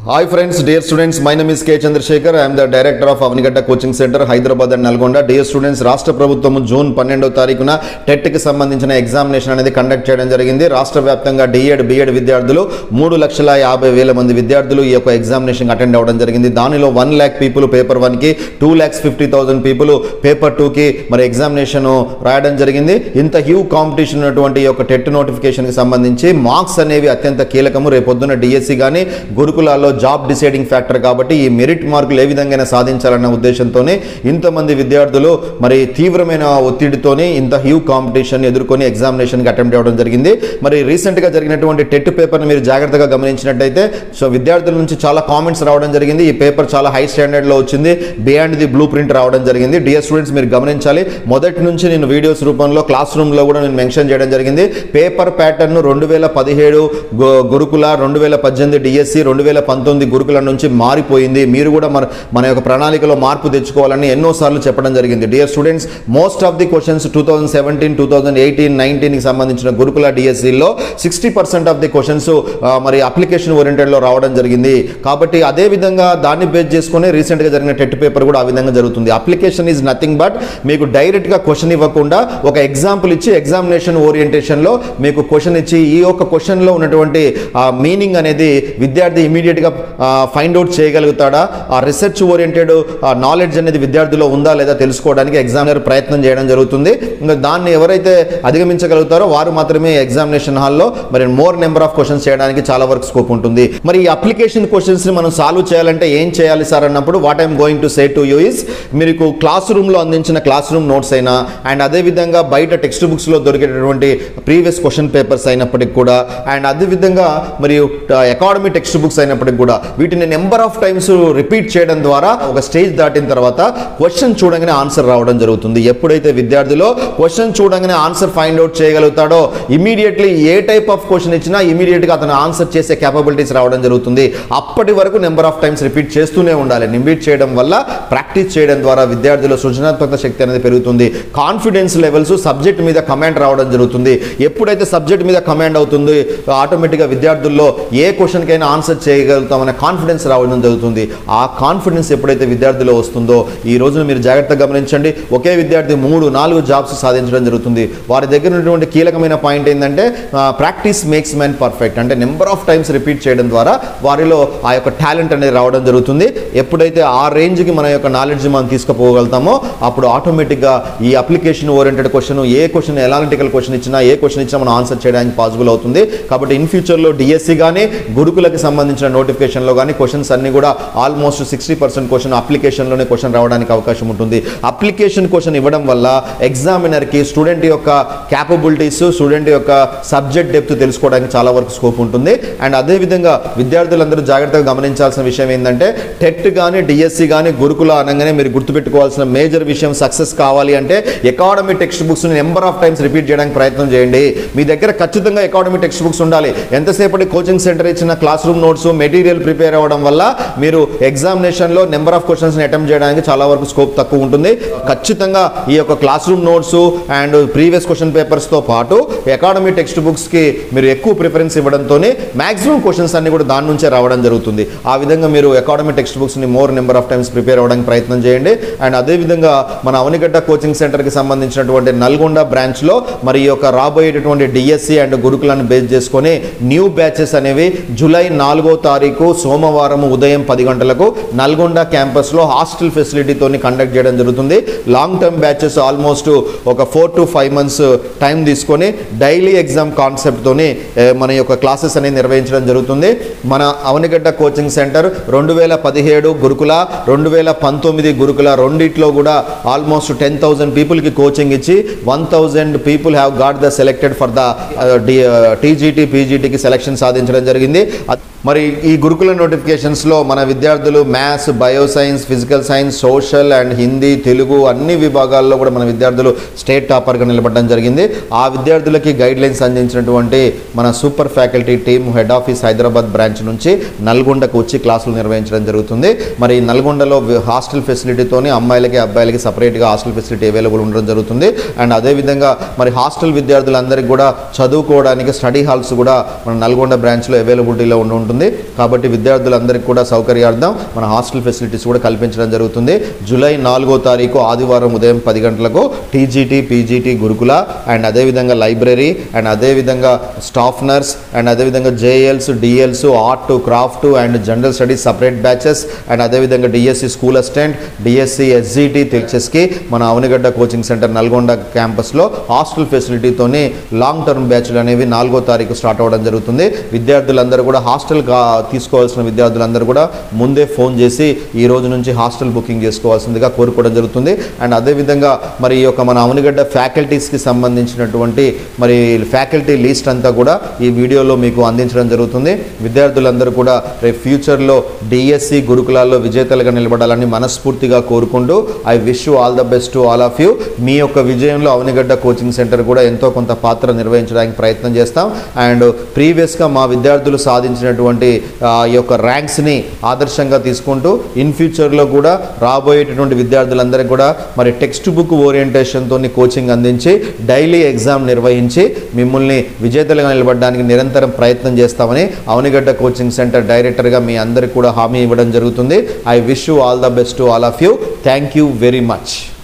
hi friends dear students my name is K Chandrasekhar I'm the director of Avanigadda coaching centre Hyderabad and Nalgonda dear students రాష్ట్ర ప్రభుత్వం June పన్నెండో తారీఖున టెట్కి సంబంధించిన examination అనేది conduct చేయడం జరిగింది రాష్ట్ర వ్యాప్తంగా డిఎడ్ బిఎడ్ విద్యార్థులు మూడు లక్షల యాభై వేల మంది విద్యార్థులు ఈ యొక్క ఎగ్జామినేషన్ అటెండ్ అవ్వడం జరిగింది దానిలో వన్ ల్యాక్ పీపుల్ పేపర్ వన్కి two lakhs fifty thousand people paper టూకి మరి ఎగ్జామినేషన్ రాయడం జరిగింది ఇంత హ్యూ కాంపిటీషన్ ఉన్నటువంటి ఈ యొక్క టెట్ నోటిఫికేషన్కి సంబంధించి మార్క్స్ అనేవి అత్యంత కీలకము రేపొద్దున డిఎస్సి కానీ గురుకులాల్లో జాబ్ డిసైడింగ్ ఫ్యాక్టర్ కాబట్టి ఈ మెరిట్ మార్కులు ఏ విధంగా సాధించాలన్న ఉద్దేశంతోనే ఇంతమంది విద్యార్థులు మరి తీవ్రమైన ఒత్తిడితోనే ఇంత హ్యూ కాంపిటీషన్ ఎదుర్కొని ఎగ్జామినేషన్కి అటెంప్ట్ అవ్వడం జరిగింది మరి రీసెంట్గా జరిగినటువంటి టెట్ పేపర్ని మీరు జాగ్రత్తగా గమనించినట్టయితే సో విద్యార్థుల నుంచి చాలా కామెంట్స్ రావడం జరిగింది ఈ పేపర్ చాలా హై స్టాండర్డ్లో వచ్చింది బియాండ్ ది బ్లూ ప్రింట్ రావడం జరిగింది డియర్ స్టూడెంట్స్ మీరు గమనించాలి మొదటి నుంచి నేను వీడియోస్ రూపంలో క్లాస్ రూమ్లో కూడా నేను మెన్షన్ చేయడం జరిగింది పేపర్ ప్యాటర్న్ రెండు వేల పదిహేడు గురుకుల రెండు వేల పద్దెనిమిది డిఎస్సి రెండు వేల పంతొమ్మిది గురుకుల నుంచి మారిపోయింది మీరు కూడా మన మన యొక్క ప్రణాళికలో మార్పు తెచ్చుకోవాలని ఎన్నోసార్లు చెప్పడం జరిగింది dear students most of the questions two thousand seventeen two thousand eighteen నైన్టీన్కి సంబంధించిన గురుకుల డిఎస్సిలో sixty percent of the questions మరి అప్లికేషన్ ఓరియంటెడ్లో రావడం జరిగింది కాబట్టి అదే విధంగా దాన్ని బేస్ చేసుకుని రీసెంట్గా జరిగిన టెట్ పేపర్ కూడా ఆ విధంగా జరుగుతుంది అప్లికేషన్ ఈజ్ నథింగ్ బట్ మీకు డైరెక్ట్గా క్వశ్చన్ ఇవ్వకుండా ఒక ఎగ్జాంపుల్ ఇచ్చి ఎగ్జామినేషన్ ఓరియంటేషన్లో మీకు క్వశ్చన్ ఇచ్చి ఈ యొక్క క్వశ్చన్లో ఉన్నటువంటి మీనింగ్ అనేది విద్యార్థి ఇమీడియట్గా ఫైండ్ అవుట్ చేయగలుగుతాడా ఆ రీసెర్చ్ ఓరియంటెడ్ నాలెడ్జ్ అనేది విద్యార్థిలో ఉందా లేదా తెలుసుకోవడానికి ఎగ్జామినర్ ప్రయత్నం చేయడం జరుగుతుంది ఇంకా దాన్ని ఎవరైతే అధిగమించగలుగుతారో వారు మాత్రమే ఎగ్జామినేషన్ హాల్లో మరి మోర్ నెంబర్ ఆఫ్ క్వశ్చన్స్ చేయడానికి చాలా వరకు స్కోప్ ఉంటుంది మరి ఈ అప్లికేషన్ క్వశ్చన్స్ని మనం సాల్వ్ చేయాలంటే ఏం చేయాలి సార్ అన్నప్పుడు what I'm going to say to you is మీకు క్లాస్ రూమ్లో అందించిన క్లాస్ రూమ్ నోట్స్ అయినా అండ్ అదేవిధంగా బయట టెక్స్ట్ బుక్స్లో దొరికేటటువంటి ప్రీవియస్ క్వశ్చన్ పేపర్స్ అయినప్పటికి కూడా అండ్ అదేవిధంగా మరియు అకాడమీ టెక్స్ట్ బుక్స్ అయినప్పటికి కూడా వీటిని నెంబర్ ఆఫ్ టైమ్స్ రిపీట్ చేయడం ద్వారా ఒక స్టేజ్ దాటిన తర్వాత క్వశ్చన్ చూడగానే ఆన్సర్ రావడం జరుగుతుంది ఎప్పుడైతే విద్యార్థిలో క్వశ్చన్ చూడగానే ఆన్సర్ ఫైండ్ అవుట్ చేయగలుగుతాడో ఇమీడియట్లీ ఏ టైప్ ఆఫ్ క్వశ్చన్ ఇచ్చినా ఇమీడియట్గా అతను ఆన్సర్ చేసే క్యాపబిలిటీస్ రావడం జరుగుతుంది అప్పటి వరకు నెంబర్ ఆఫ్ టైమ్స్ రిపీట్ చేస్తూనే ఉండాలి రిపీట్ చేయడం వల్ల ప్రాక్టీస్ చేయడం ద్వారా విద్యార్థుల సృజనాత్మక శక్తి అనేది పెరుగుతుంది కాన్ఫిడెన్స్ లెవెల్స్ సబ్జెక్ట్ మీద కమాండ్ రావడం జరుగుతుంది ఎప్పుడైతే సబ్జెక్ట్ మీద కమాండ్ అవుతుంది ఆటోమేటిక్గా విద్యార్థుల్లో ఏ క్వశ్చన్కైనా ఆన్సర్ చేయగలుగుతామనే కాన్ఫిడెన్స్ రావడం జరుగుతుంది ఆ కాన్ఫిడెన్స్ ఎప్పుడైతే విద్యార్థిలో వస్తుందో ఈ రోజున మీరు జాగ్రత్తగా గమనించండి ఒకే విద్యార్థి మూడు నాలుగు జాబ్స్ సాధించడం జరుగుతుంది వారి దగ్గర ఉన్నటువంటి కీలకమైన పాయింట్ ఏంటంటే ప్రాక్టీస్ మేక్స్ మ్యాన్ పర్ఫెక్ట్ అంటే నెంబర్ ఆఫ్ టైమ్స్ రిపీట్ చేయడం ద్వారా వారిలో ఆ యొక్క టాలెంట్ అనేది రావడం జరుగుతుంది ఎప్పుడైతే ఆ రేంజ్కి మన యొక్క నాలెడ్జ్ మనం తీసుకుపోగలుగుతామో అప్పుడు ఆటోమేటిక్గా ఈ అప్లికేషన్ ఓరియంటెడ్ క్వశ్చన్ ఏ క్వశ్చన్ ఎలాంటికల్ క్వశ్చన్ ఇచ్చినా ఏ క్వశ్చన్ ఇచ్చినా మనం ఆన్సర్ చేయడానికి పాసిబుల్ అవుతుంది కాబట్టి ఇన్ ఫ్యూచర్లో డిఎస్సి కానీ గురుకులకి సంబంధించిన నోటిఫికేషన్లో కానీ క్వశ్చన్స్ అన్ని కూడా ఆల్మోస్ట్ సిక్స్టీ పర్సెంట్ క్వశ్చన్ అప్లికేషన్లోనే క్వశ్చన్ రావడానికి అవకాశం ఉంటుంది అప్లికేషన్ క్వశ్చన్ ఇవ్వడం వల్ల ఎగ్జామినర్కి స్టూడెంట్ యొక్క క్యాపబిలిటీస్ స్టూడెంట్ యొక్క సబ్జెక్ట్ డెప్త్ తెలుసుకోవడానికి చాలా వరకు స్కోప్ ఉంటుంది అండ్ అదేవిధంగా విద్యార్థులందరూ జాగ్రత్తగా గమనించాల్సిన విషయం ఏంటంటే టెట్ కానీ డిఎస్సి కానీ గురుకుల అనగానే మీరు గుర్తుపెట్టుకోవాల్సిన మేజర్ విషయం సక్సెస్ కావాలి అంటే ఎకాడమీ టెక్స్ట్ బుక్స్ని నెంబర్ ఆఫ్ టైమ్స్ రిపీట్ చేయడానికి ప్రయత్నం చేయండి మీ దగ్గర ఖచ్చితంగా ఎకాడమీ టెక్స్ట్ బుక్స్ ఉండాలి ఎంతసేపటి కోచింగ్ సెంటర్ ఇచ్చిన class room notes material prepare అవ్వడం వల్ల మీరు ఎగ్జామినేషన్లో నెంబర్ ఆఫ్ క్వశ్చన్స్ని అటెంప్ట్ చేయడానికి చాలా వరకు స్కోప్ తక్కువ ఉంటుంది ఖచ్చితంగా ఈ యొక్క class room notes and previous question పేపర్స్తో పాటు అకాడమీ టెక్స్ట్ బుక్స్కి మీరు ఎక్కువ ప్రిఫరెన్స్ ఇవ్వడంతోనే మాక్సిమం క్వశ్చన్స్ అన్ని కూడా దాని నుంచే రావడం జరుగుతుంది ఆ విధంగా మీరు అకాడమీ టెక్స్ట్ బుక్స్ని more number of times prepare అవ్వడానికి ప్రయత్నం చేయండి అండ్ అదేవిధంగా మన అవనిగడ్డ కోచింగ్ సెంటర్కి సంబంధించినటువంటి నల్గొండ బ్రాంచ్లో మరి ఈ యొక్క రాబోయేటటువంటి డిఎస్సి అండ్ గురుకులను బేస్ చేసుకొని న్యూ బ్యాచెస్ అనేవి జూలై నాలుగో తారీఖు సోమవారం ఉదయం పది గంటలకు నల్గొండ క్యాంపస్లో హాస్టల్ ఫెసిలిటీతోని కండక్ట్ చేయడం జరుగుతుంది లాంగ్ టర్మ్ బ్యాచెస్ ఆల్మోస్ట్ ఒక four to five months time తీసుకొని డైలీ ఎగ్జామ్ కాన్సెప్ట్తోని మన యొక్క క్లాసెస్ అనేది నిర్వహించడం జరుగుతుంది మన అవనిగడ్డ కోచింగ్ సెంటర్ రెండు వేల పదిహేడు గురుకుల రెండు వేల పంతొమ్మిది గురుకుల రెండిట్లో కూడా ఆల్మోస్ట్ టెన్ థౌజండ్ పీపుల్కి కోచింగ్ ఇచ్చి one thousand people have got the selected for the TGT పీజీటీకి సెలెక్షన్ సాధించడం జరిగింది అద్- మరి ఈ గురుకుల నోటిఫికేషన్స్లో మన విద్యార్థులు maths bio science physical science social and Hindi Telugu అన్ని విభాగాల్లో కూడా మన విద్యార్థులు స్టేట్ టాపర్గా నిలబడడం జరిగింది ఆ విద్యార్థులకి గైడ్ లైన్స్ అందించినటువంటి మన super faculty team head office Hyderabad branch నుంచి నల్గొండకు వచ్చి క్లాసులు నిర్వహించడం జరుగుతుంది మరి నల్గొండలో వి- హాస్టల్ ఫెసిలిటీతోని అమ్మాయిలకి అబ్బాయిలకి సపరేట్గా హాస్టల్ ఫెసిలిటీ అవైలబుల్ ఉండడం జరుగుతుంది అండ్ అదేవిధంగా మరి హాస్టల్ విద్యార్థులందరికీ కూడా చదువుకోవడానికి స్టడీ హాల్స్ కూడా మన నల్గొండ బ్రాంచ్లో అవైలబిలిటీలో ఉండి ఉంటుంది జరుగుతుంది కాబట్టి విద్యార్థులందరికీ కూడా సౌకర్యార్థం మన హాస్టల్ ఫెసిలిటీస్ కూడా కల్పించడం జరుగుతుంది జూలై నాలుగో తారీఖు ఆదివారం ఉదయం పది గంటలకు టీజీటీ పీజీటీ గురుకుల అండ్ అదేవిధంగా లైబ్రరీ అండ్ అదేవిధంగా స్టాఫ్ నర్స్ అండ్ అదేవిధంగా JLs DLs art craft and general studies separate batches and అదేవిధంగా DSC school assistant DSC SGT తెచ్చేస్కి మన అవనిగడ్డ కోచింగ్ సెంటర్ నల్గొండ క్యాంపస్లో హాస్టల్ ఫెసిలిటీతోని లాంగ్ టర్మ్ బ్యాచ్లు అనేవి నాలుగో తారీఖు స్టార్ట్ అవ్వడం జరుగుతుంది విద్యార్థులందరూ కూడా హాస్టల్ కా తీసుకోవాల్సిన విద్యార్థులందరూ కూడా ముందే ఫోన్ చేసి ఈ రోజు నుంచి హాస్టల్ బుకింగ్ చేసుకోవాల్సిందిగా కోరుకోవడం జరుగుతుంది అండ్ అదేవిధంగా మరి ఈ యొక్క మన అవనిగడ్డ ఫ్యాకల్టీస్కి సంబంధించినటువంటి మరి ఫ్యాకల్టీ లిస్ట్ అంతా కూడా ఈ వీడియోలో మీకు అందించడం జరుగుతుంది విద్యార్థులందరూ కూడా రేపు ఫ్యూచర్లో డిఎస్సి గురుకులాల్లో విజేతలుగా నిలబడాలని మనస్ఫూర్తిగా కోరుకుంటూ I wish you all the best to all of you మీ యొక్క విజయంలో అవనిగడ్డ కోచింగ్ సెంటర్ కూడా ఎంతో కొంత పాత్ర నిర్వహించడానికి ప్రయత్నం చేస్తాం అండ్ ప్రీవియస్గా మా విద్యార్థులు సాధించినటువంటి ఆ, ఈ యొక్క ర్యాంక్స్ని ఆదర్శంగా తీసుకుంటూ ఇన్ ఫ్యూచర్లో కూడా రాబోయేటటువంటి విద్యార్థులందరికీ కూడా మరి టెక్స్ట్ బుక్ ఓరియంటేషన్తో కోచింగ్ అందించి డైలీ ఎగ్జామ్ నిర్వహించి మిమ్మల్ని విజేతలుగా నిలబడడానికి నిరంతరం ప్రయత్నం చేస్తామని అవనిగడ్డ కోచింగ్ సెంటర్ డైరెక్టర్గా మీ అందరికి కూడా హామీ ఇవ్వడం జరుగుతుంది I wish you all the best to all of you thank you very much